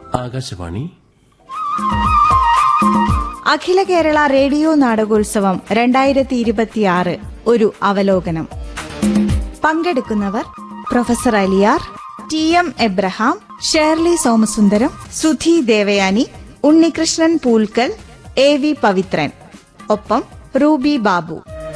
Akashvani Akhila Kerala radio നാടകോത്സവം രണ്ടായിരത്തി ഇരുപത്തിയാറ് ഒരു അവലോകനം പങ്കെടുക്കുന്നവർ professor Aliyar T M Abraham Shirley Somasundaram Sudhi Devayani Unnikrishnan Poolkal A V Pavithran ഒപ്പം റൂബി ബാബു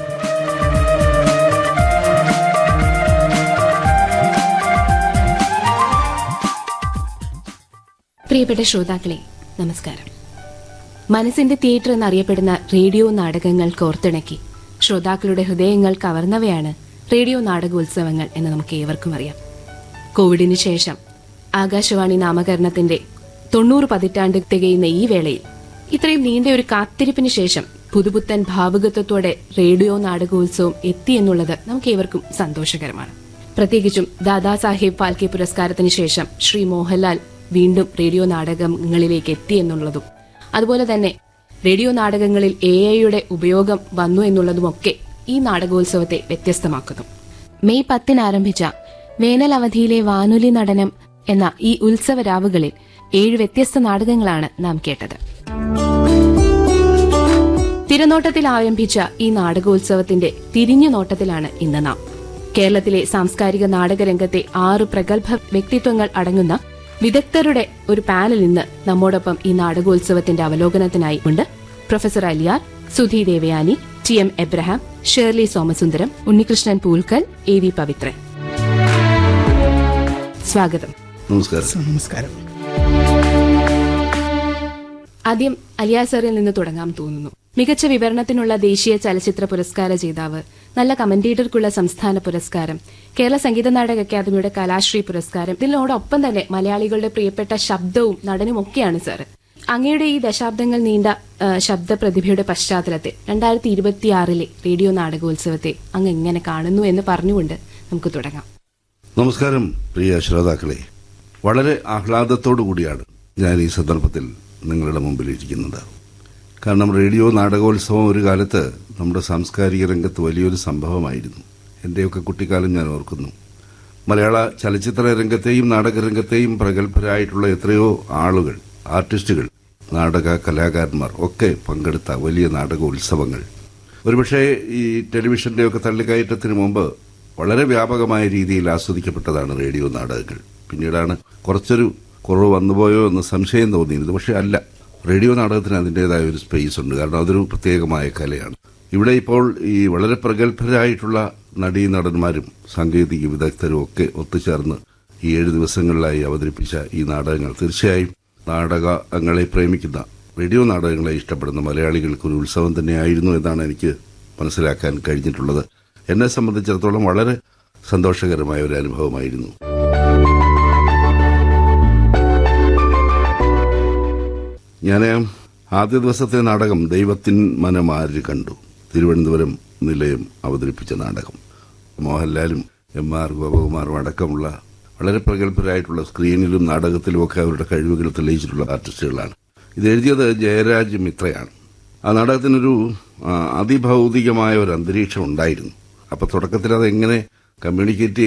പ്രിയപ്പെട്ട ശ്രോതാക്കളെ നമസ്കാരം മനസ്സിന്റെ തിയേറ്റർ എന്നറിയപ്പെടുന്ന റേഡിയോ നാടകങ്ങൾ കോർത്തിണക്കി ശ്രോതാക്കളുടെ ഹൃദയങ്ങൾ കവർന്നവയാണ് റേഡിയോ നാടകോത്സവങ്ങൾ എന്ന് നമുക്ക് ഏവർക്കും അറിയാം കോവിഡിന് ശേഷം ആകാശവാണി നാമകരണത്തിന്റെ തൊണ്ണൂറ് പതിറ്റാണ്ട് തികയുന്ന ഈ വേളയിൽ ഇത്രയും നീണ്ട ഒരു കാത്തിരിപ്പിന് ശേഷം പുതുപുത്തൻ ഭാവുകത്വത്തോടെ റേഡിയോ നാടകോത്സവം എത്തി എന്നുള്ളത് നമുക്ക് ഏവർക്കും സന്തോഷകരമാണ് പ്രത്യേകിച്ചും ദാദാസാഹേബ് ഫാൽക്കെ പുരസ്കാരത്തിന് ശേഷം ശ്രീ മോഹൻലാൽ വീണ്ടും റേഡിയോ നാടകങ്ങളിലേക്ക് എത്തി എന്നുള്ളതും അതുപോലെ തന്നെ റേഡിയോ നാടകങ്ങളിൽ എ ഐയുടെ ഉപയോഗം വന്നു എന്നുള്ളതുമൊക്കെ ഈ നാടകോത്സവത്തെ വ്യത്യസ്തമാക്കുന്നു മെയ് പത്തിന് ആരംഭിച്ച വേനൽ അവധിയിലെ വാനൊലി നടനം എന്ന ഈ ഉത്സവ രാവുകളിൽ ഏഴ് വ്യത്യസ്ത നാടകങ്ങളാണ് നാം കേട്ടത് തിരനോട്ടത്തിൽ ആരംഭിച്ച ഈ നാടകോത്സവത്തിന്റെ തിരിഞ്ഞു നോട്ടത്തിലാണ് ഇന്ന് നാം കേരളത്തിലെ സാംസ്കാരിക നാടകരംഗത്തെ ആറ് പ്രഗത്ഭ വ്യക്തിത്വങ്ങൾ അടങ്ങുന്ന വിദഗ്ധരുടെ ഒരു പാനൽ ഇന്ന് നമ്മോടൊപ്പം ഈ നാടകോത്സവത്തിന്റെ അവലോകനത്തിനായി ഉണ്ട് professor Aliyar Sudhi Devayani T M Abraham Shirley Somasundaram Unnikrishnan Poolkal A V Pavithran സ്വാഗതം നമസ്കാരം നമസ്കാരം ആദ്യം അലിയാർ സാറിൽ നിന്ന് തുടങ്ങാൻ തോന്നുന്നു മികച്ച വിവരണത്തിനുള്ള ദേശീയ ചലച്ചിത്ര പുരസ്കാര ജേതാവ് നല്ല കമന്റേറ്റർക്കുള്ള സംസ്ഥാന പുരസ്കാരം കേരള സംഗീത നാടക അക്കാദമിയുടെ കലാശ്രീ പുരസ്കാരം ഇതിനോടൊപ്പം തന്നെ മലയാളികളുടെ പ്രിയപ്പെട്ട ശബ്ദവും നടനും ഒക്കെയാണ് സാർ അങ്ങയുടെ ഈ ദശാബ്ദങ്ങൾ നീണ്ട ആ, ശബ്ദ പ്രതിഭയുടെ പശ്ചാത്തലത്തിൽ രണ്ടായിരത്തി ഇരുപത്തിയാറിലെ റേഡിയോ നാടകോത്സവത്തെ അങ്ങ് എങ്ങനെ കാണുന്നു എന്ന് പറഞ്ഞുകൊണ്ട് നമുക്ക് തുടങ്ങാം നമസ്കാരം പ്രിയ ശ്രോതാക്കളെ വളരെ ആഹ്ലാദത്തോടു കൂടിയാണ് ഞാൻ ഈ സന്ദർഭത്തിൽ നിങ്ങളുടെ മുമ്പിൽ ഇരിക്കുന്നത് കാരണം റേഡിയോ നാടകോത്സവം ഒരു കാലത്ത് നമ്മുടെ സാംസ്കാരിക രംഗത്ത് വലിയൊരു സംഭവമായിരുന്നു എന്റെയൊക്കെ കുട്ടിക്കാലം ഞാൻ ഓർക്കുന്നു മലയാള ചലച്ചിത്ര രംഗത്തെയും നാടകരംഗത്തെയും പ്രഗത്ഭരായിട്ടുള്ള എത്രയോ ആളുകൾ ആർട്ടിസ്റ്റുകൾ നാടക കലാകാരന്മാർ ഒക്കെ പങ്കെടുത്ത വലിയ നാടകോത്സവങ്ങൾ ഒരുപക്ഷെ ഈ ടെലിവിഷന്റെ ഒക്കെ തള്ളിക്കയറ്റത്തിന് മുമ്പ് വളരെ വ്യാപകമായ രീതിയിൽ ആസ്വദിക്കപ്പെട്ടതാണ് റേഡിയോ നാടകങ്ങൾ പിന്നീടാണ് കുറച്ചൊരു കുറവ് വന്നുപോയോ എന്ന് സംശയം തോന്നിയിരുന്നത് പക്ഷെ അല്ല റേഡിയോ നാടകത്തിന് അതിൻ്റെതായ ഒരു സ്പേസ് ഉണ്ട് കാരണം അതൊരു പ്രത്യേകമായ കലയാണ് ഇവിടെ ഇപ്പോൾ ഈ വളരെ പ്രഗത്ഭരായിട്ടുള്ള നടീനടന്മാരും സാങ്കേതിക വിദഗ്ധരും ഒക്കെ ഒത്തുചേർന്ന് ഈ ഏഴ് ദിവസങ്ങളിലായി അവതരിപ്പിച്ച ഈ നാടകങ്ങൾ തീർച്ചയായും നാടകങ്ങളെ പ്രേമിക്കുന്ന റേഡിയോ നാടകങ്ങളെ ഇഷ്ടപ്പെടുന്ന മലയാളികൾക്ക് ഒരു ഉത്സവം തന്നെയായിരുന്നു എന്നാണ് എനിക്ക് മനസ്സിലാക്കാൻ കഴിഞ്ഞിട്ടുള്ളത് എന്നെ സംബന്ധിച്ചിടത്തോളം വളരെ സന്തോഷകരമായ ഒരു അനുഭവമായിരുന്നു ഞാൻ ആദ്യ ദിവസത്തെ നാടകം ദൈവത്തിൻ മനമാര് കണ്ടു തിരുവനന്തപുരം നിലയം അവതരിപ്പിച്ച നാടകം മോഹൻലാലും എം ആർ ഗോപകുമാറും അടക്കമുള്ള വളരെ പ്രഗത്ഭരായിട്ടുള്ള സ്ക്രീനിലും നാടകത്തിലും ഒക്കെ അവരുടെ കഴിവുകൾ തെളിയിച്ചിട്ടുള്ള ആർട്ടിസ്റ്റുകളാണ് ഇത് എഴുതിയത് ജയരാജ് മിത്രയാണ് ആ നാടകത്തിനൊരു ആ, അതിഭൗതികമായ ഒരു അന്തരീക്ഷം ഉണ്ടായിരുന്നു അപ്പൊ തുടക്കത്തിൽ അതെങ്ങനെ കമ്മ്യൂണിക്കേറ്റ്